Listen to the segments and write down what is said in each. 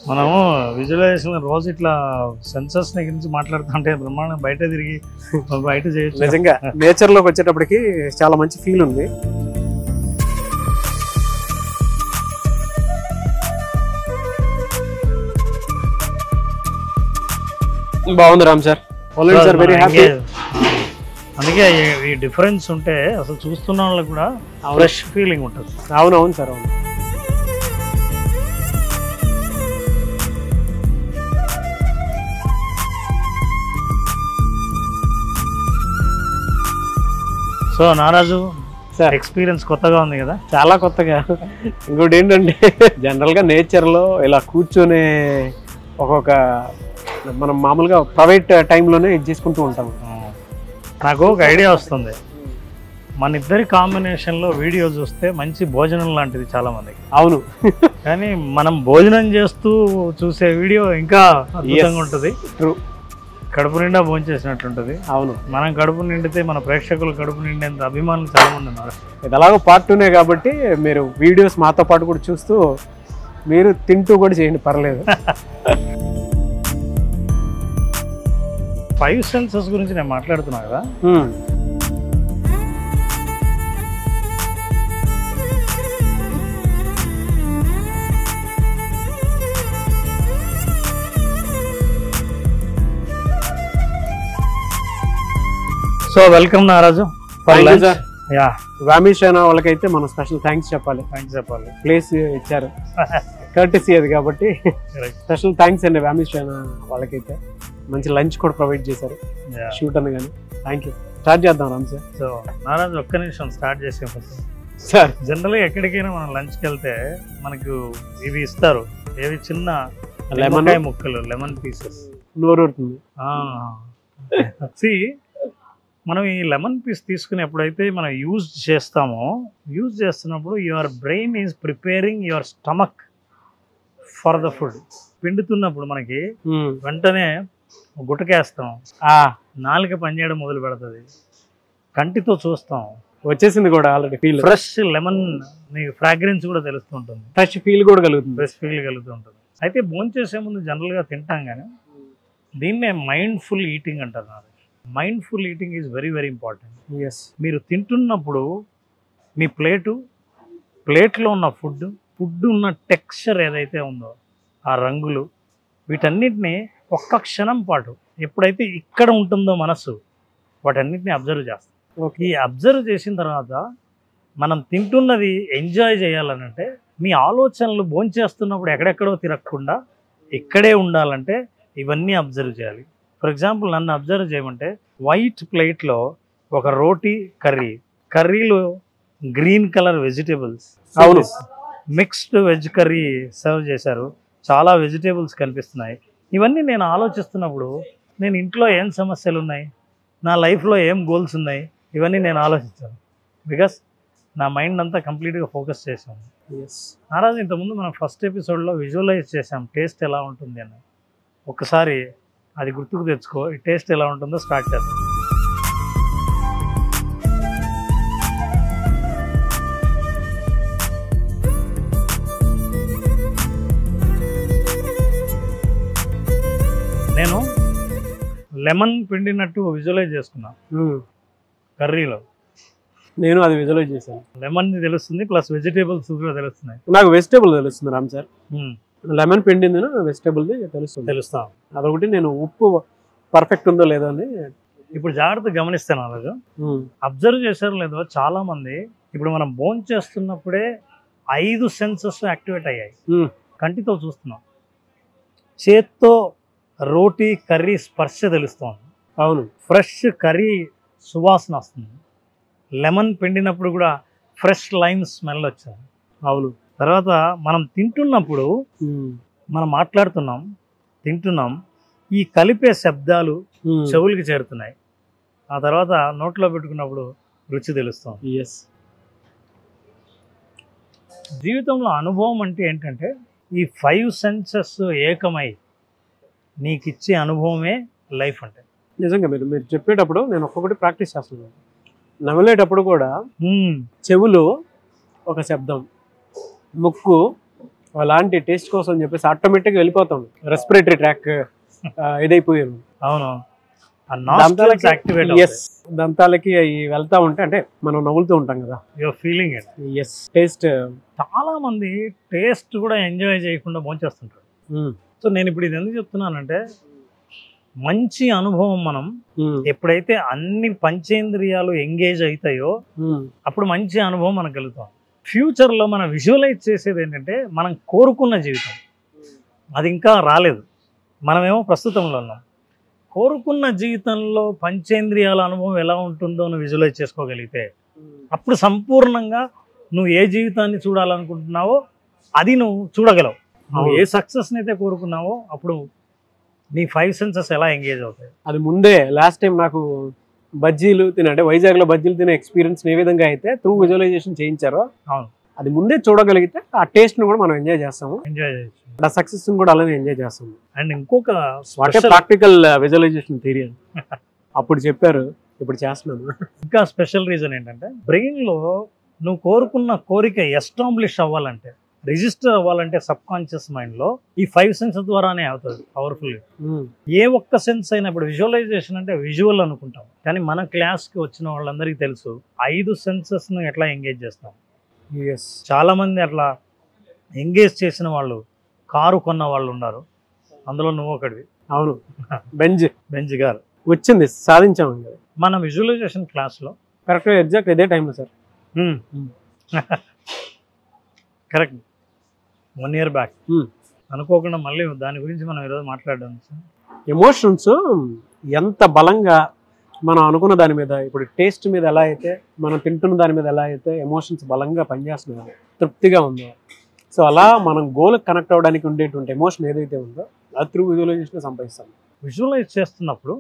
మనము విజువలైజేషన్ రోజు ఇట్లా సెన్సర్స్ గురించి మాట్లాడుతుంటే బ్రహ్మాండం బయట తిరిగి బయట చేయొచ్చు నిజంగా నేచర్ లోకి వచ్చేటప్పటికి చాలా మంచి ఫీల్ ఉంది బాగుంది Ram sir already sir very happy అందుకే ఈ- ఈ డిఫరెన్స్ ఉంటే అసలు చూస్తున్న వాళ్ళకి కూడా ఫ్రెష్ ఫీలింగ్ ఉంటుంది అవును అవును సార్ అవును సో నారాజు సార్ ఎక్స్పీరియన్స్ కొత్తగా ఉంది కదా చాలా కొత్తగా ఇంకోటి ఏంటంటే జనరల్ గా నేచర్ లో ఇలా కూర్చొని ఒక్కొక్క మనం మామూలుగా ప్రైవేట్ టైంలోనే ఇది చేసుకుంటూ ఉంటాం నాకు ఒక ఐడియా వస్తుంది మన ఇద్దరి కాంబినేషన్ లో వీడియో చూస్తే మంచి భోజనం లాంటిది చాలా మందికి అవును కానీ మనం భోజనం చేస్తూ చూసే వీడియో ఇంకా అద్భుతంగా ఉంటుంది ట్రూ కడుపు నిండా భోజనం చేసినట్టుంటుంది అవును మనం కడుపు నిండితే మన ప్రేక్షకులు కడుపు నిండేంత అభిమానులు చాలా మంది ఉన్నారు ఇది ఎలాగో పార్ట్ టూనే కాబట్టి మీరు వీడియోస్ మాతో పాటు కూడా చూస్తూ మీరు తింటూ కూడా చేయండి పర్లేదు ఫైవ్ సెన్సెస్ గురించి నేను మాట్లాడుతున్నా కదా hmm. So welcome Naraju Thank you, sir. Yeah వామిష్ అయిన వాళ్ళకైతే మనం స్పెషల్ థ్యాంక్స్ చెప్పాలి థ్యాంక్స్ చెప్పాలి ప్లేస్ ఇచ్చారు కర్టసీ అది కాబట్టి Correct. స్పెషల్ థ్యాంక్స్ అండి వామిష్ అయిన వాళ్ళకైతే మంచి లంచ్ కూడా ప్రొవైడ్ చేశారు Yeah. షూట్ అనగానే థ్యాంక్ యూ స్టార్ట్ చేద్దాం రామ్ సార్ సో నారాజు ఒక్క నిమిషం స్టార్ట్ చేసే ముందు సార్ జనరల్గా ఎక్కడికైనా మనం లంచ్కి వెళ్తే మనకు ఇవి ఇస్తారు ఏవి చిన్న లెమన్ లెమన్ ముక్కలు లెమన్ పీసెస్ నోరూరుతుంది సి మనం ఈ లెమన్ పీస్ తీసుకుని ఎప్పుడైతే మనం యూజ్ చేస్తామో యూజ్ చేస్తున్నప్పుడు your brain is preparing your stomach for the food పిండుతున్నప్పుడు మనకి మ్మ్. వెంటనే గుటకేస్తాం ఆ, నాలుక పనిచేయడం మొదలు పెడుతుంది కంటితో చూస్తాం వచ్చేసింది కూడా ఆల్రెడీ ఫీల్ ఫ్రెష్ లెమన్ నీకు ఫ్రాగ్రెన్స్ కూడా తెలుస్తుంటుంది ఫ్రెష్ ఫీల్ కూడా కలుగుతుంది ఫ్రెష్ ఫీల్ కలుగుతుంటుంది అయితే భోంచేసే ముందు జనరల్గా తింటాం కానీ దీన్నే మైండ్ఫుల్ ఈటింగ్ అంటారు నాకు mindful eating is very very important yes మీరు తింటున్నప్పుడు మీ ప్లేటు ప్లేట్లో ఉన్న ఫుడ్ ఫుడ్ ఉన్న టెక్స్చర్ ఏదైతే ఉందో ఆ రంగులు వీటన్నిటిని ఒక్క క్షణం పాటు ఎప్పుడైతే ఇక్కడ ఉంటుందో మనసు వాటన్నిటిని అబ్జర్వ్ చేస్తాం ఓకే ఈ అబ్జర్వ్ చేసిన తర్వాత మనం తింటున్నది ఎంజాయ్ చేయాలనంటే మీ ఆలోచనలు భోంచేస్తున్నప్పుడు ఎక్కడెక్కడో తిరగకుండా ఇక్కడే ఉండాలంటే ఇవన్నీ అబ్జర్వ్ చేయాలి ఫర్ ఎగ్జాంపుల్ నన్ను అబ్జర్వ్ చేయమంటే వైట్ ప్లేట్లో ఒక రోటీ కర్రీ కర్రీలో గ్రీన్ కలర్ వెజిటేబుల్స్ అవును మిక్స్డ్ వెజ్ కర్రీ సర్వ్ చేశారు చాలా వెజిటేబుల్స్ కనిపిస్తున్నాయి ఇవన్నీ నేను ఆలోచిస్తున్నప్పుడు నేను ఇంట్లో ఏం సమస్యలు ఉన్నాయి నా లైఫ్లో ఏం గోల్స్ ఉన్నాయి ఇవన్నీ నేను ఆలోచించాను బికాస్ నా మైండ్ అంతా కంప్లీట్గా ఫోకస్ చేశాను ఎస్ ఆ రోజు ఇంతకుముందు మనం ఫస్ట్ ఎపిసోడ్లో విజువలైజ్ చేసాం టేస్ట్ ఎలా ఉంటుంది అని ఒకసారి అది గుర్తుకు తెచ్చుకో ఈ టేస్ట్ ఎలా ఉంటుందో స్టార్ట్ చేద్దాం నేను లెమన్ పిండినట్టు విజువలైజ్ చేసుకున్నా కర్రీలో నేను అది విజువలైజ్ చేశాను లెమన్ తెలుస్తుంది ప్లస్ వెజిటేబుల్స్ కూడా తెలుస్తున్నాయి నాకు వెజిటేబుల్ తెలుస్తుంది రామ్ సార్ మ్మ్. లెమన్ పిండింది వెజిటేబుల్ తెలుస్తుంది తెలుస్తాం అదొకటి నేను ఉప్పు పర్ఫెక్ట్ ఉందో లేదో అని ఇప్పుడు జాగ్రత్తగా గమనిస్తాను అలాగా మ్మ్. అబ్జర్వ్ చేశారో లేదో చాలా మంది ఇప్పుడు మనం బోన్ చేస్తున్నప్పుడే ఐదు సెన్సెస్ యాక్టివేట్ అయ్యాయి మ్మ్. కంటితో చూస్తున్నాం చేత్తో రోటీ కర్రీ స్పర్శ తెలుస్తోంది అవును ఫ్రెష్ కర్రీ సువాసన వస్తుంది లెమన్ పిండినప్పుడు కూడా ఫ్రెష్ లైమ్ స్మెల్ వచ్చింది అవును తర్వాత మనం తింటున్నప్పుడు మ్మ్. మనం మాట్లాడుతున్నాం తింటున్నాం ఈ కలిపే శబ్దాలు మ్మ్. చెవులకి చేరుతున్నాయి ఆ తర్వాత నోట్లో పెట్టుకున్నప్పుడు రుచి తెలుస్తుంది ఎస్ జీవితంలో అనుభవం అంటే ఏంటంటే ఈ ఫైవ్ సెన్సెస్ ఏకమై నీకు ఇచ్చే అనుభవమే లైఫ్ అంటే నిజంగా మీరు మీరు చెప్పేటప్పుడు నేను ఒక్కొక్కటి ప్రాక్టీస్ చేస్తున్నాను నవ్వలేటప్పుడు కూడా హ్మ్, చెవులు ఒక శబ్దం ముక్కు అలాంటి టేస్ట్ కోసం అని చెప్పేసి ఆటోమేటిక్గా వెళ్ళిపోతాం రెస్పిరేటరీ ట్రాక్ ఇదైపోయారు అవును ఆ నాస్ట్రల్స్ యాక్టివేట్ ఎస్ దంతాలకి అవి వెళ్తా ఉంటే అంటే మనం నవ్వులుతూ ఉంటాం కదా your feeling it yes taste చాలా మంది టేస్ట్ కూడా ఎంజాయ్ చేయకుండా భోంచేస్తుంటారు సో నేను ఇప్పుడు ఇది ఎందుకు చెప్తున్నానంటే మంచి అనుభవం మనం ఎప్పుడైతే అన్ని పంచేంద్రియాలు ఎంగేజ్ అవుతాయో అప్పుడు మంచి అనుభవం మనకు కలుగుతాం ఫ్యూచర్లో మనం విజువలైజ్ చేసేది ఏంటంటే మనం కోరుకున్న జీవితం అది ఇంకా రాలేదు మనమేమో ప్రస్తుతంలో ఉన్నాం కోరుకున్న జీవితంలో పంచేంద్రియాల అనుభవం ఎలా ఉంటుందో నువ్వు విజువలైజ్ చేసుకోగలిగితే అప్పుడు సంపూర్ణంగా నువ్వు ఏ జీవితాన్ని చూడాలనుకుంటున్నావో అది నువ్వు చూడగలవు నువ్వు ఏ సక్సెస్ని అయితే కోరుకున్నావో అప్పుడు నీ ఫైవ్ సెన్సెస్ ఎలా ఎంగేజ్ అవుతాయి అది ముందే లాస్ట్ టైం నాకు బజ్జీలు తిన అంటే వైజాగ్లో బజ్జీలు తినే ఎక్స్పీరియన్స్ ఏ విధంగా అయితే త్రూ విజువలైజేషన్ చేయించారో అవును. అది ముందే చూడగలిగితే ఆ టేస్ట్ని కూడా మనం ఎంజాయ్ చేస్తాము ఎంజాయ్ చేయొచ్చు ఆ సక్సెస్ని కూడా అలానే ఎంజాయ్ చేస్తాము అండ్ ఇంకొక what a special- practical visualisation theory అప్పుడు చెప్పారు ఇప్పుడు చేస్తున్నాను ఇంకా స్పెషల్ రీజన్ ఏంటంటే బ్రెయిన్లో నువ్వు కోరుకున్న కోరిక ఎస్టాబ్లిష్ అవ్వాలంటే రిజిస్టర్ అవ్వాలంటే సబ్ కాన్షియస్ మైండ్లో ఈ ఫైవ్ సెన్స్ ద్వారానే అవుతుంది పవర్ఫుల్ ఉమ్, ఏ ఒక్క సెన్స్ అయినా ఇప్పుడు విజువలైజేషన్ అంటే విజువల్ అనుకుంటాం కానీ మన క్లాస్కి వచ్చిన వాళ్ళందరికీ తెలుసు ఐదు సెన్సెస్ను ఎట్లా ఎంగేజ్ చేస్తాం yes. చాలా మంది అట్లా ఎంగేజ్ చేసిన వాళ్ళు కారు కొన్న వాళ్ళు ఉన్నారు అందులో నువ్వు ఒకటివి అవును బెంజ్ బెంజ్ గారు వచ్చింది సాధించాము కదా మన విజువలైజేషన్ క్లాస్లో కరెక్ట్ ఎగ్జాక్ట్ ఇదే టైంలో sir correct one year back Hmm. అనుకోకుండా మళ్ళీ దాని గురించి మనం ఈరోజు మాట్లాడడం ఎమోషన్స్ ఎంత బలంగా మనం అనుకున్న దాని మీద ఇప్పుడు టేస్ట్ మీద ఎలా అయితే మనం తింటున్న దాని మీద ఎలా అయితే ఎమోషన్స్ బలంగా పనిచేస్తున్నాయో తృప్తిగా ఉందో సో అలా మనం గోల్కి కనెక్ట్ అవ్వడానికి ఉండేటువంటి ఎమోషన్ ఏదైతే ఉందో అది త్రూ విజువలైజేషన్ సంపాదిస్తాం విజువలైజ్ చేస్తున్నప్పుడు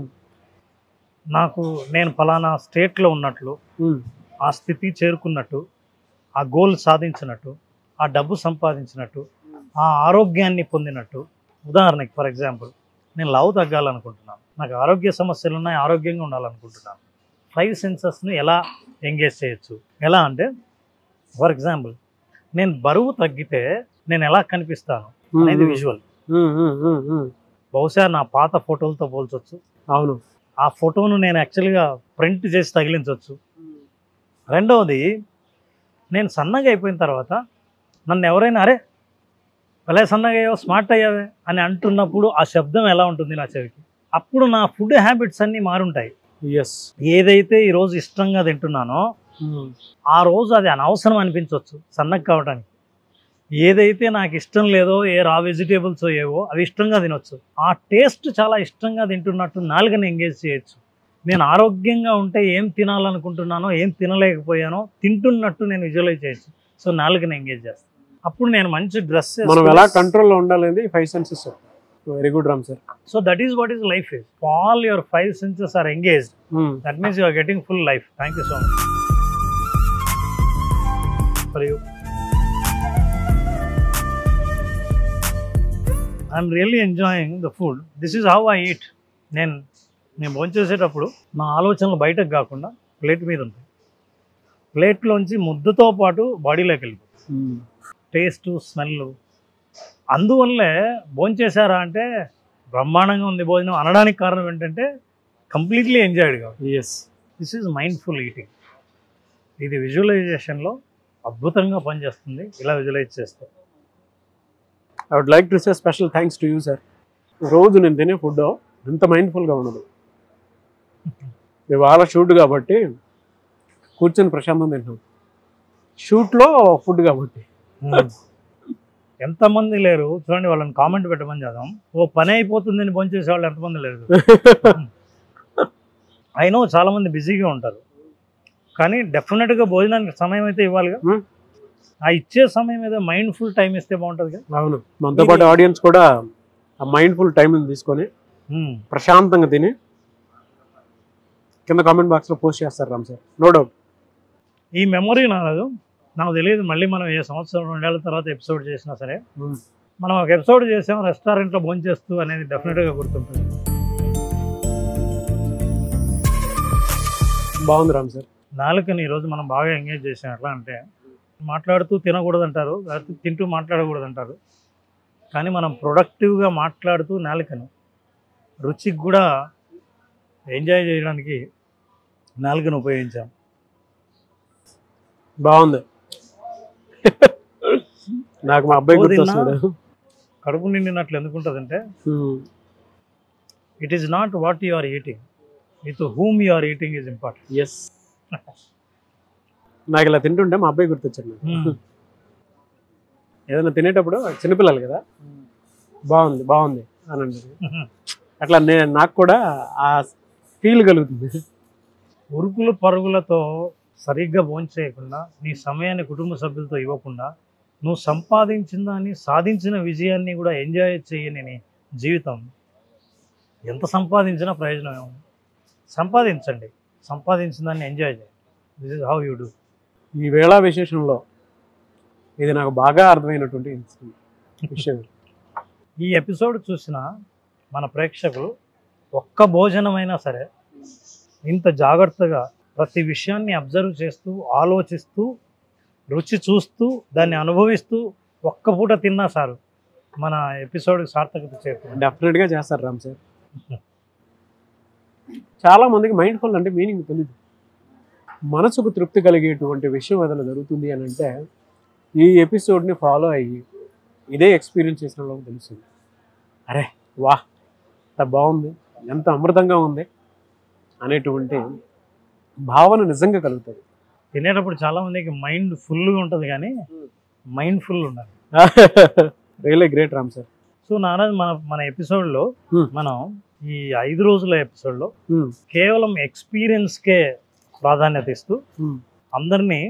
నాకు నేను ఫలానా స్టేట్లో ఉన్నట్లు ఆ స్థితి చేరుకున్నట్టు ఆ గోల్ సాధించినట్టు ఆ డబ్బు సంపాదించినట్టు ఆ ఆరోగ్యాన్ని పొందినట్టు ఉదాహరణకి ఫర్ ఎగ్జాంపుల్ నేను లవ్ తగ్గాలనుకుంటున్నాను నాకు ఆరోగ్య సమస్యలు ఉన్నాయి ఆరోగ్యంగా ఉండాలనుకుంటున్నాను ఫైవ్ సెన్సెస్ని ఎలా ఎంగేజ్ చేయొచ్చు ఎలా అంటే ఫర్ ఎగ్జాంపుల్ నేను బరువు తగ్గితే నేను ఎలా కనిపిస్తాను అనేది విజువల్ బహుశా నా పాత ఫోటోలతో పోల్చొచ్చు అవును ఆ ఫోటోను నేను యాక్చువల్గా ప్రింట్ చేసి తగిలించవచ్చు రెండవది నేను సన్నగా అయిపోయిన తర్వాత నన్ను ఎవరైనా అరే భలే సన్నగా అయ్యావు స్మార్ట్ అయ్యావే అని అంటున్నప్పుడు ఆ శబ్దం ఎలా ఉంటుంది నా చెవికి అప్పుడు నా ఫుడ్ హ్యాబిట్స్ అన్నీ మారుంటాయి ఎస్ ఏదైతే ఈరోజు ఇష్టంగా తింటున్నానో ఆ రోజు అది అనవసరం అనిపించవచ్చు సన్నగా కావడానికి ఏదైతే నాకు ఇష్టం లేదో ఏ రా వెజిటేబుల్స్ ఏవో అవి ఇష్టంగా తినొచ్చు ఆ టేస్ట్ చాలా ఇష్టంగా తింటున్నట్టు నాలుగని ఎంగేజ్ చేయొచ్చు నేను ఆరోగ్యంగా ఉంటే ఏం తినాలనుకుంటున్నానో ఏం తినలేకపోయానో తింటున్నట్టు నేను విజువలైజ్ చేయొచ్చు సో నాలుగని ఎంగేజ్ చేస్తాను అప్పుడు నేను మంచి డ్రెస్ మనం ఎలా కంట్రోల్లో ఉండాలనేది five senses very good Ram sir so that is what is life is all your five senses are engaged that means you are getting full life thank you so much for you I'm really enjoying the food this is how I eat నేను నేను భోంచేసేటప్పుడు నా ఆలోచనలు బయటకు కాకుండా plate మీద ఉంటాయి ప్లేట్లోంచి ముద్దతో పాటు బాడీలోకి వెళ్ళిపోతుంది టేస్ట్ స్మెల్ అందువల్లే భోంచేశారా అంటే బ్రహ్మాండంగా ఉంది భోజనం అనడానికి కారణం ఏంటంటే కంప్లీట్లీ ఎంజాయ్డ్ కాదు yes this is mindful eating ఇది విజువలైజేషన్లో అద్భుతంగా పనిచేస్తుంది ఇలా విజువలైజ్ చేస్తే I would like to say special thanks to you sir రోజు నేను తినే ఫుడ్ ఇంత మైండ్ఫుల్గా ఉండదు ఇవాళ షూట్ కాబట్టి కూర్చొని ప్రశాంతం తింటాం షూట్లో ఫుడ్ కాబట్టి ఎంతమంది లేరు చూడండి వాళ్ళని కామెంట్ పెట్టమని చేద్దాం ఓ పని అయిపోతుందని భోంచేసే వాళ్ళు ఎంతమంది లేరు అయినో చాలా మంది బిజీగా ఉంటారు కానీ డెఫినెట్గా భోజనానికి సమయం అయితే ఇవ్వాలిగా Hmm. ఆ ఇచ్చే సమయం ఏదో మైండ్ఫుల్ టైం ఇస్తే బాగుంటుంది కదా అవును మనతో పాటు ఆడియన్స్ కూడా ఆ మైండ్ఫుల్ టైం తీసుకొని Hmm. ప్రశాంతంగా తిని కింద కామెంట్ బాక్స్లో పోస్ట్ చేస్తారు రామ్ సార్ నో డౌట్ ఈ మెమొరీ నాదు నాకు తెలియదు మళ్ళీ మనం ఏ సంవత్సరం రెండేళ్ల తర్వాత ఎపిసోడ్ చేసినా సరే మనం ఒక ఎపిసోడ్ చేసాం రెస్టారెంట్లో భోంచేస్తూ అనేది డెఫినెట్గా గుర్తుంటుంది బాగుంది రామ్ సార్ నాలుకని ఈరోజు మనం బాగా ఎంగేజ్ చేసాం ఎట్లా అంటే మాట్లాడుతూ తినకూడదు అంటారు లేకపోతే తింటూ మాట్లాడకూడదు అంటారు కానీ మనం ప్రొడక్టివ్గా మాట్లాడుతూ నాలుకను రుచికి కూడా ఎంజాయ్ చేయడానికి నాలుకను ఉపయోగించాం బాగుంది నాకు మా అబ్బాయి ఓ తిన్నా? గుర్తొస్తున్నాడు కడుపు నిండినట్లు ఎందుకుంటుందంటే um. It is not what you are eating with whom you are eating is important yes నాకు ఇలా తింటుంటే మా అబ్బాయి గుర్తొచ్చాడు నాకు. ఏదైనా తినేటప్పుడు చిన్నపిల్లలు కదా బాగుంది బాగుంది అని అంటారు అట్లా నేను నాకు కూడా ఆ ఫీల్ కలుగుతుంది ఉరుకులు పరుగులతో సరిగ్గా భోంచేయకుండా నీ సమయాన్ని కుటుంబ సభ్యులతో ఇవ్వకుండా నువ్వు సంపాదించిన దాన్ని సాధించిన విజయాన్ని కూడా ఎంజాయ్ చేయని నీ జీవితం ఎంత సంపాదించినా ప్రయోజనం ఏముంది సంపాదించండి సంపాదించిన దాన్ని ఎంజాయ్ చేయండి this is how you do ఈ వేళ విశేషంలో ఇది నాకు బాగా అర్థమైనటువంటి ఇన్సిడెంట్ విషయం ఈ ఎపిసోడ్ చూసిన మన ప్రేక్షకులు ఒక్క భోజనమైనా సరే ఇంత జాగ్రత్తగా ప్రతి విషయాన్ని అబ్జర్వ్ చేస్తూ ఆలోచిస్తూ రుచి చూస్తూ దాన్ని అనుభవిస్తూ ఒక్క పూట తిన్నా సారు మన ఎపిసోడ్ సార్థకత చేరుతుంది డెఫినెట్గా చేస్తారు రామ్ సార్ చాలా మందికి మైండ్ ఫుల్ అంటే మీనింగ్ తెలియదు మనసుకు తృప్తి కలిగేటువంటి విషయం ఏదైనా జరుగుతుంది అని అంటే ఈ ఎపిసోడ్ని ఫాలో అయ్యి ఇదే ఎక్స్పీరియన్స్ చేసిన వాళ్ళకి తెలుస్తుంది అరే వా ఎంత బాగుంది ఎంత అమృతంగా ఉంది అనేటువంటి భావన నిజంగా కలుగుతుంది తినేటప్పుడు చాలా మందికి మైండ్ ఫుల్గా ఉంటుంది కానీ మైండ్ ఫుల్ ఉండాలి really great Ram sir so Naraj మన మన ఎపిసోడ్లో Hmm. మనం ఈ ఐదు రోజుల ఎపిసోడ్లో కేవలం ఎక్స్పీరియన్స్కే ప్రాధాన్యత ఇస్తూ అందరినీ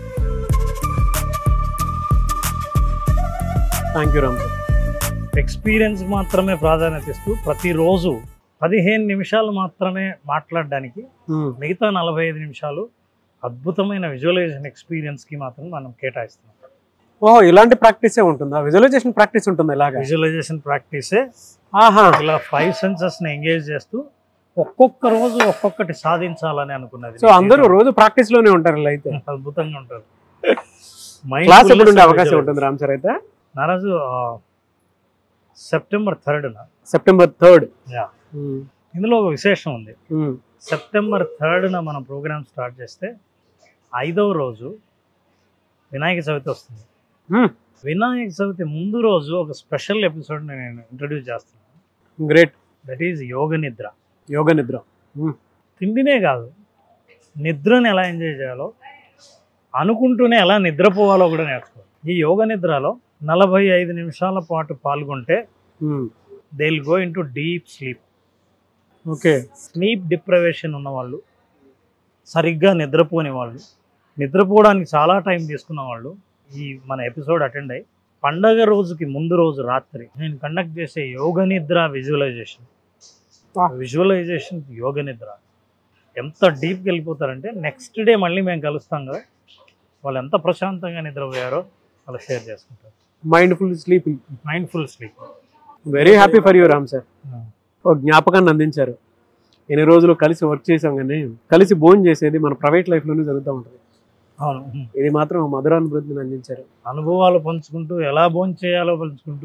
thank you Ram sir experience మాత్రమే ప్రాధాన్యత ఇస్తూ ప్రతిరోజు పదిహేను నిమిషాలు మాత్రమే మాట్లాడడానికి మిగతా నలభై ఐదు నిమిషాలు అద్భుతమైన విజువలైజేషన్ ఎక్స్పీరియన్స్కి మాత్రం మనం కేటాయిస్తున్నాం ఓహో ఇలాంటి ప్రాక్టీసే ఉంటుందా విజువలైజేషన్ ప్రాక్టీస్ ఉంటుంది ఇలాగా విజువలైజేషన్ ప్రాక్టీసే ఆహా ఇలా ఫైవ్ సెన్సెస్ని ఎంగేజ్ చేస్తూ ఒక్కొక్క రోజు ఒక్కొక్కటి సాధించాలని అనుకున్నది సో అందరూ రోజు ప్రాక్టీస్ లోనే ఉంటారు ఇలా అయితే అద్భుతంగా ఉంటారు క్లాస్ ఎప్పుడు ఉండే అవకాశం ఉంటుంది రామ్ సార్ అయితే నారాజు ఆ, సెప్టెంబర్ థర్డ్న సెప్టెంబర్ థర్డ్ యా. ఇందులో ఒక విశేషం ఉంది సెప్టెంబర్ థర్డ్న మనం ప్రోగ్రామ్ స్టార్ట్ చేస్తే ఐదవ రోజు వినాయక చవితి వస్తుంది వినాయక చవితి ముందు రోజు ఒక స్పెషల్ ఎపిసోడ్ నేను ఇంట్రడ్యూస్ చేస్తున్నాను great that is yoga nidra yoga నిద్ర తిండినే కాదు నిద్రని ఎలా ఎంజాయ్ చేయాలో అనుకుంటూనే ఎలా నిద్రపోవాలో కూడా నేర్చుకోవాలి ఈ యోగ నిద్రలో నలభై ఐదు నిమిషాల పాటు పాల్గొంటే they will go into deep sleep okay sleep deprivation ఉన్న వాళ్ళు సరిగ్గా నిద్రపోని వాళ్ళు నిద్రపోవడానికి చాలా టైం తీసుకున్న వాళ్ళు ఈ మన ఎపిసోడ్ అటెండ్ అయ్యి పండగ రోజుకి ముందు రోజు రాత్రి నేను కండక్ట్ చేసే యోగ నిద్ర విజువలైజేషన్ Ah. విజువలైజేషన్ యోగ నిద్ర ఎంత డీప్కి వెళ్ళిపోతారంటే నెక్స్ట్ డే మళ్ళీ మేము కలుస్తాం కదా వాళ్ళు ఎంత ప్రశాంతంగా నిద్రపోయారో వాళ్ళు షేర్ చేసుకుంటారు mind full sleeping mindful sleep very happy for you Ram sir ఒక జ్ఞాపకాన్ని అందించారు ఎన్ని రోజులు కలిసి వర్క్ చేసాం కానీ కలిసి భోజనం చేసేది మన ప్రైవేట్ లైఫ్లోనే జరుగుతూ ఉంటుంది అవును ఇది మాత్రం మధురానుభూతిని అందించారు అనుభవాలు పంచుకుంటూ ఎలా భోజనం చేయాలో పంచుకుంటూ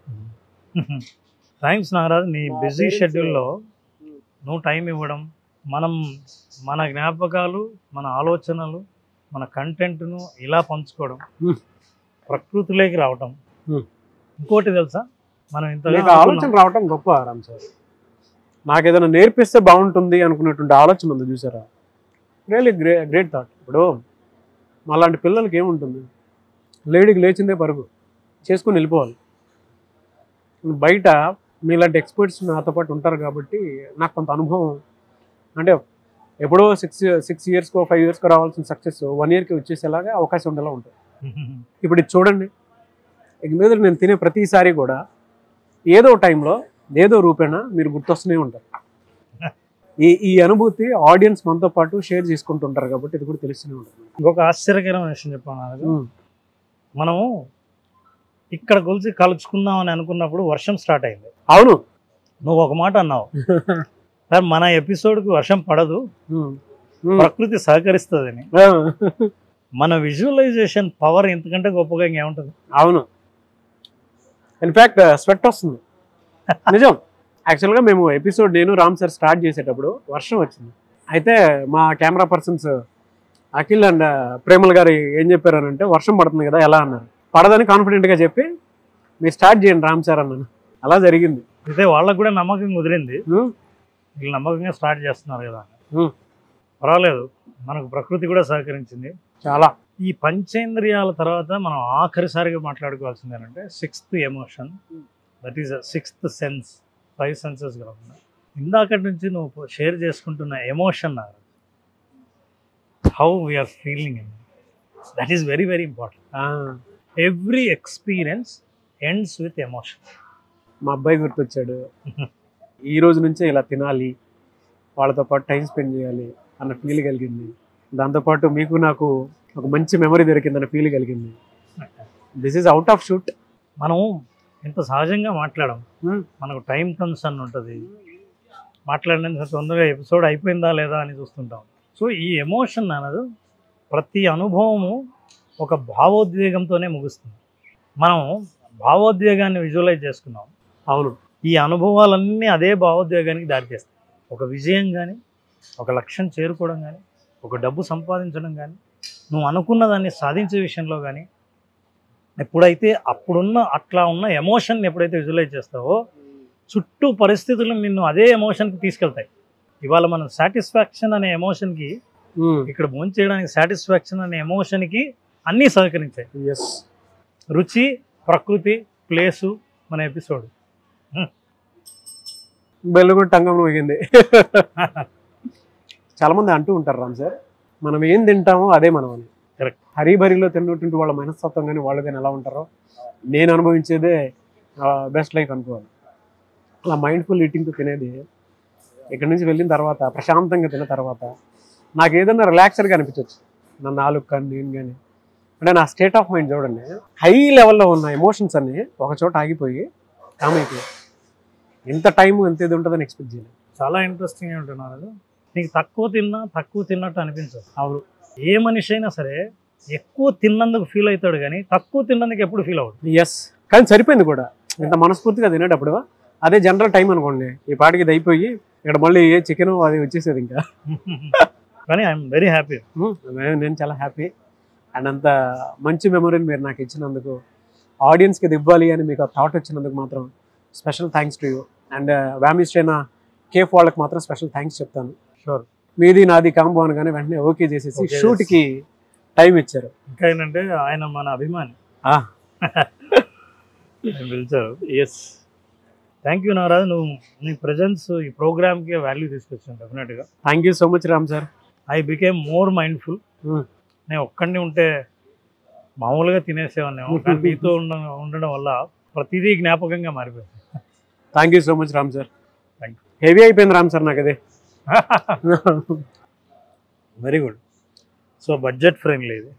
థ్యాంక్స్ నాగరాజ్ నీ బిజీ షెడ్యూల్లో నువ్వు టైం ఇవ్వడం మనం మన జ్ఞాపకాలు మన ఆలోచనలు మన కంటెంట్ను ఇలా పంచుకోవడం Hmm. ప్రకృతిలోకి రావటం Hmm. ఇంకోటి తెలుసా మనం ఇంతగా మీకు ఆలోచన రావటం గొప్ప రామ్ సార్ నాకు ఏదైనా నేర్పిస్తే బాగుంటుంది అనుకునేటువంటి ఆలోచన ఉంది చూసారా రియలీ గ్రే గ్రేట్ థాట్ ఇప్పుడు మాలాంటి పిల్లలకి ఏముంటుంది లేడీకి లేచిందే పరుగు చేసుకుని వెళ్ళిపోవాలి బయట మీలాంటి ఎక్స్పర్ట్స్ నాతో పాటు ఉంటారు కాబట్టి నాకు కొంత అనుభవం అంటే ఎప్పుడో సిక్స్ సిక్స్ ఇయర్స్కో ఫైవ్ ఇయర్స్కో రావాల్సిన సక్సెస్ వన్ ఇయర్కి వచ్చేసేలాగా అవకాశం ఉండేలా ఉంటుంది ఇప్పుడు ఇది చూడండి ఇక మీద నేను తినే ప్రతిసారి కూడా ఏదో టైంలో ఏదో రూపేణ మీరు గుర్తొస్తూనే ఉంటారు ఈ ఈ అనుభూతి ఆడియన్స్ మనతో పాటు షేర్ చేసుకుంటుంటారు కాబట్టి ఇది కూడా తెలుస్తూనే ఉంటుంది ఇంకొక ఆశ్చర్యకరమైన విషయం చెప్పాను నాగరాజు. ఉమ్. మనము ఇక్కడ కొలిసి కలుసుకుందాం అని అనుకున్నప్పుడు వర్షం స్టార్ట్ అయింది అవును నువ్వు ఒక మాట అన్నావు సార్ మన ఎపిసోడ్కి వర్షం పడదు ఉమ్. ఉమ్. ప్రకృతి సహకరిస్తుందని ఆ. మన విజువలైజేషన్ పవర్ ఎంతకంటే గొప్పగా ఇంకేముంటుంది అవును ఇన్ఫ్యాక్ట్ స్వెట్ వస్తుంది నిజం యాక్చువల్గా మేము ఎపిసోడ్ నేను రామ్ సార్ స్టార్ట్ చేసేటప్పుడు వర్షం వచ్చింది అయితే మా camera persons Akhil and Premal గారు ఏం చెప్పారనంటే వర్షం పడుతుంది కదా ఎలా అన్నారు పడదని కాన్ఫిడెంట్గా చెప్పి మీరు స్టార్ట్ చేయండి రామ్ సార్ అన్నాను అలా జరిగింది అయితే వాళ్ళకు కూడా నమ్మకం కుదిరింది హ్మ్, వీళ్ళు నమ్మకంగా స్టార్ట్ చేస్తున్నారు కదా హ్మ్. పర్వాలేదు మనకు ప్రకృతి కూడా సహకరించింది చాలా ఈ పంచేంద్రియాల తర్వాత మనం ఆఖరిసారిగా మాట్లాడుకోవాల్సింది ఏంటంటే sixth emotion that is sixth sense five senses కాకుండా ఇందాకటి నుంచి నువ్వు షేర్ చేసుకుంటున్న emotion how we are feeling that is very very important ఆ, every experience ends with emotion మా అబ్బాయి గుర్తొచ్చాడు ఈ రోజు నుంచే ఇలా తినాలి వాళ్ళతో పాటు టైం స్పెండ్ చేయాలి అన్న ఫీల్ కలిగింది దాంతోపాటు మీకు నాకు ఒక మంచి మెమరీ దొరికిందన్న ఫీల్ కలిగింది this is out of shoot మనం ఎంత సహజంగా మాట్లాడడం Hmm. మనకు టైం కన్సర్న్ ఉంటుంది మాట్లాడినంత తొందరగా ఎపిసోడ్ అయిపోయిందా లేదా అని చూస్తుంటాం సో ఈ ఎమోషన్ అన్నది ప్రతి అనుభవము ఒక భావోద్వేగంతోనే ముగుస్తుంది మనం భావోద్వేగాన్ని విజువలైజ్ చేసుకున్నాం అవును ఈ అనుభవాలన్నీ అదే భావోద్వేగానికి దారితీస్తాయి ఒక విజయం కానీ ఒక లక్ష్యం చేరుకోవడం కానీ ఒక డబ్బు సంపాదించడం కానీ నువ్వు అనుకున్న దాన్ని సాధించే విషయంలో కానీ ఎప్పుడైతే అప్పుడున్న అట్లా ఉన్న ఎమోషన్ ఎప్పుడైతే విజువలైజ్ చేస్తావో చుట్టూ పరిస్థితులు నిన్ను అదే ఎమోషన్కి తీసుకెళ్తాయి ఇవాళ మనం సాటిస్ఫాక్షన్ అనే ఎమోషన్కి ఇక్కడ భోంచేయడానికి సాటిస్ఫాక్షన్ అనే ఎమోషన్కి అన్నీ సహకరించాయి ఎస్ రుచి ప్రకృతి ప్లేసు మన ఎపిసోడ్ బెల్లు కూడా టంగం మోగింది చాలా మంది అంటూ ఉంటారు రామ్ సార్ మనం ఏం తింటామో అదే మనం అని Correct. హరిబరిలో తిన్నటువంటి వాళ్ళ మనస్తత్వం కానీ వాళ్ళు కానీ ఎలా ఉంటారో నేను అనుభవించేదే బెస్ట్ లైఫ్ అనుకోవాలి అలా మైండ్ఫుల్ ఈటింగ్తో తినేది ఇక్కడ నుంచి వెళ్ళిన తర్వాత ప్రశాంతంగా తిన్న తర్వాత నాకు ఏదైనా రిలాక్స్డ్గా అనిపించవచ్చు నా నాలుగు కానీ నేను కానీ అంటే నా స్టేట్ ఆఫ్ మైండ్ చూడండి హై లెవెల్లో ఉన్న ఎమోషన్స్ అన్ని ఒక చోట ఆగిపోయి కామ్ అయిపోయి ఎంత టైం ఎంత ఇది ఉంటుందని ఎక్స్పెక్ట్ చేయలేదు చాలా ఇంట్రెస్టింగ్ ఉంటున్నారు నీకు తక్కువ తిన్నా తక్కువ తిన్నట్టు అనిపించదు అవును ఏ మనిషి అయినా సరే ఎక్కువ తిన్నందుకు ఫీల్ అవుతాడు కానీ తక్కువ తిన్నందుకు ఎప్పుడు ఫీల్ అవ్వడు ఎస్ కానీ సరిపోయింది కూడా ఇంత మనస్ఫూర్తిగా తినేటప్పుడు అదే జనరల్ టైం అనుకోండి ఈ పాటికి ఇది అయిపోయి ఇక్కడ మళ్ళీ ఏ చికెన్ అది వచ్చేసేది ఇంకా కానీ ఐఎమ్ వెరీ హ్యాపీ ఉమ్, నేను- నేను చాలా హ్యాపీ అండ్ అంత మంచి మెమొరీని మీరు నాకు ఇచ్చినందుకు ఆడియన్స్కి ఇది ఇవ్వాలి అని మీకు ఆ థాట్ వచ్చినందుకు మాత్రం special thanks to you and వ్యామిస్ట్ అయిన కేఫ్ వాళ్ళకి మాత్రం స్పెషల్ థ్యాంక్స్ చెప్తాను షూర్ మీది నాది కాంబో అనగానే వెంటనే ఓకే చేసేసి Okay షూట్కి టైం ఇచ్చారు ఇంకా ఏంటంటే ఆయన మన అభిమాని ఆ. ఆయన పిలిచారు ఎస్ థ్యాంక్ యూ నారాజ్ నువ్వు నీ ప్రజెన్స్ ఈ ప్రోగ్రామ్కి వాల్యూ తీసుకొచ్చాను డెఫినెట్గా thank you so much Ram sir I became more mindful Hmm. నేను ఒక్కడిని ఉంటే మామూలుగా తినేసేవాడిని కానీ నీతో ఉండ ఉండడం వల్ల ప్రతిదీ జ్ఞాపకంగా మారిపోయింది thank you so much Ram sir Thank heavy అయిపోయింది రామ్ సార్ నాకు అదే very good so budget friendly ఇది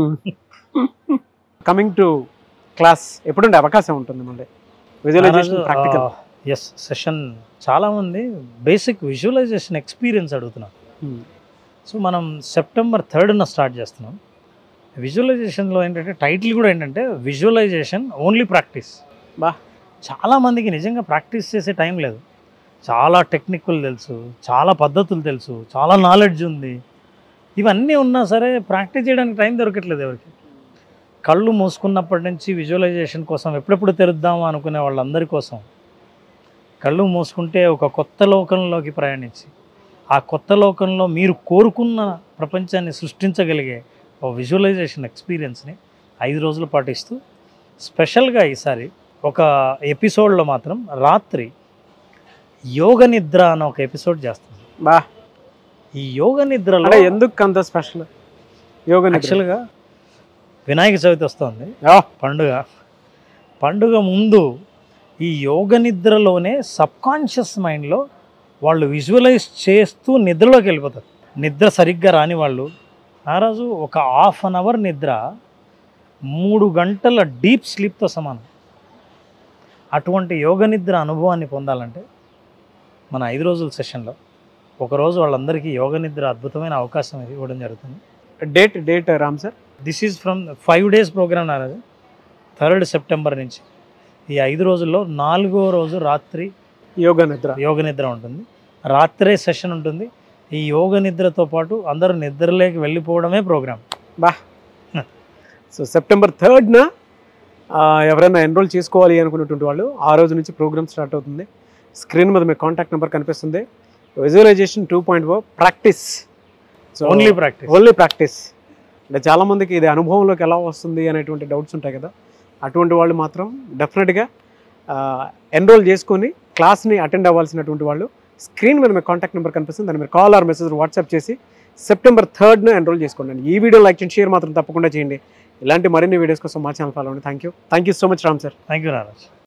కమింగ్ టు క్లాస్ ఎప్పుడుండే అవకాశం ఉంటుంది మళ్ళీ విజువలైజేషన్ ప్రాక్టికల్ ఎస్ సెషన్ చాలామంది బేసిక్ విజువలైజేషన్ ఎక్స్పీరియన్స్ అడుగుతున్నారు సో మనం సెప్టెంబర్ థర్డ్న స్టార్ట్ చేస్తున్నాం విజువలైజేషన్లో ఏంటంటే టైటిల్ కూడా ఏంటంటే విజువలైజేషన్ ఓన్లీ ప్రాక్టీస్ బా. చాలామందికి నిజంగా ప్రాక్టీస్ చేసే టైం లేదు చాలా టెక్నిక్లు తెలుసు చాలా పద్ధతులు తెలుసు చాలా నాలెడ్జ్ ఉంది ఇవన్నీ ఉన్నా సరే ప్రాక్టీస్ చేయడానికి టైం దొరకట్లేదు ఎవరికి కళ్ళు మూసుకున్నప్పటి నుంచి విజువలైజేషన్ కోసం ఎప్పుడెప్పుడు తెరుద్దామా అనుకునే వాళ్ళందరి కోసం కళ్ళు మూసుకుంటే ఒక కొత్త లోకంలోకి ప్రయాణించి ఆ కొత్త లోకంలో మీరు కోరుకున్న ప్రపంచాన్ని సృష్టించగలిగే ఒక విజువలైజేషన్ ఎక్స్పీరియన్స్ని ఐదు రోజులు పాటిస్తూ స్పెషల్గా ఈసారి ఒక ఎపిసోడ్లో మాత్రం రాత్రి యోగ నిద్ర అనే ఒక ఎపిసోడ్ చేస్తుంది బా ఈ యోగ నిద్రలో అంటే ఎందుకు అంత స్పెషల్ యోగ నిద్ర యాక్చువల్గా వినాయక చవితి వస్తుంది ఆ, పండుగ పండుగ ముందు ఈ యోగ నిద్రలోనే సబ్కాన్షియస్ మైండ్లో వాళ్ళు విజువలైజ్ చేస్తూ నిద్రలోకి వెళ్ళిపోతారు నిద్ర సరిగ్గా రాని వాళ్ళు ఆ రోజు ఒక హాఫ్ అన్ అవర్ నిద్ర మూడు గంటల డీప్ స్లీప్తో సమానం అటువంటి యోగ నిద్ర అనుభవాన్ని పొందాలంటే మన ఐదు రోజుల సెషన్లో ఒకరోజు వాళ్ళందరికీ యోగ నిద్ర అద్భుతమైన అవకాశం ఇవ్వడం జరుగుతుంది date date Ram sir this is from five days programme Naraju third September నుంచి ఈ ఐదు రోజుల్లో నాలుగో రోజు రాత్రి యోగా నిద్ర యోగ నిద్ర ఉంటుంది రాత్రే సెషన్ ఉంటుంది ఈ యోగ నిద్రతో పాటు అందరూ నిద్రలోకి వెళ్ళిపోవడమే ప్రోగ్రామ్ సో సెప్టెంబర్ థర్డ్న ఎవరైనా ఎన్రోల్ చేసుకోవాలి అనుకున్నటువంటి వాళ్ళు ఆ రోజు నుంచి ప్రోగ్రామ్ స్టార్ట్ అవుతుంది స్క్రీన్ మీద మీ కాంటాక్ట్ నెంబర్ కనిపిస్తుంది visualisation two point O practice so only practice only practice అంటే చాలామందికి ఇది అనుభవంలోకి ఎలా వస్తుంది అనేటువంటి డౌట్స్ ఉంటాయి కదా అటువంటి వాళ్ళు మాత్రం డెఫినెట్గా ఎన్రోల్ చేసుకొని క్లాస్ని అటెండ్ అవ్వాల్సినటువంటి వాళ్ళు స్క్రీన్ మీద మీ కాంటాక్ట్ నెంబర్ కనిపిస్తుంది దాన్ని మీరు కాల్ ఆర్ మెసేజ్ వాట్సాప్ చేసి సెప్టెంబర్ థర్డ్న ఎన్రోల్ చేసుకోండి ఈ వీడియో లైక్ చేయండి షేర్ మాత్రం తప్పకుండా చేయండి ఇలాంటి మరిన్ని వీడియోస్ కోసం మా ఛానల్ ఫాలో అవ్వండి thank you thank you so much Ram sir thank you నారాజ్